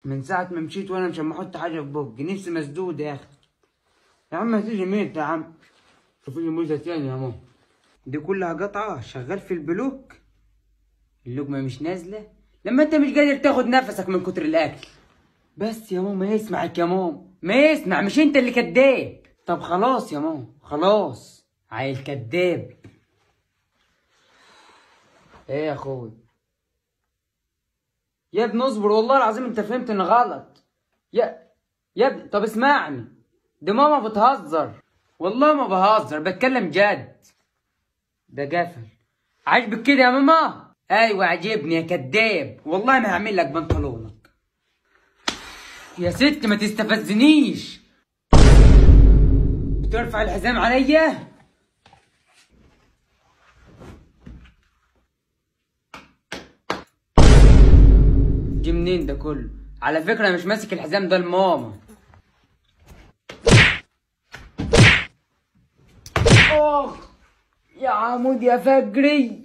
من ساعة ما مشيت وانا مش عم احط حاجة في بوقي نفسي مسدود يا اخي يا عم هتيجي ميت يا عم شوف لي موزة تاني يا ماما دي كلها قطعة شغال في البلوك اللقمة مش نازلة لما انت مش قادر تاخد نفسك من كتر الاكل بس يا ماما يسمعك يا ماما ما يسمع مش انت اللي كداب طب خلاص يا ماما خلاص عيل كداب ايه يا اخوي يا ابني اصبر والله العظيم انت فهمت ان غلط يا يا ابني طب اسمعني دي ماما بتهزر والله ما بهزر بتكلم جد ده قفل عاجبك كده يا ماما ايوه عجبني يا كداب والله ما هعمل لك بنطلونك يا ست ما تستفزنيش بترفع الحزام عليا جه منين ده كله على فكرة أنا مش ماسك الحزام ده لماما اخ يا عمود يا فجري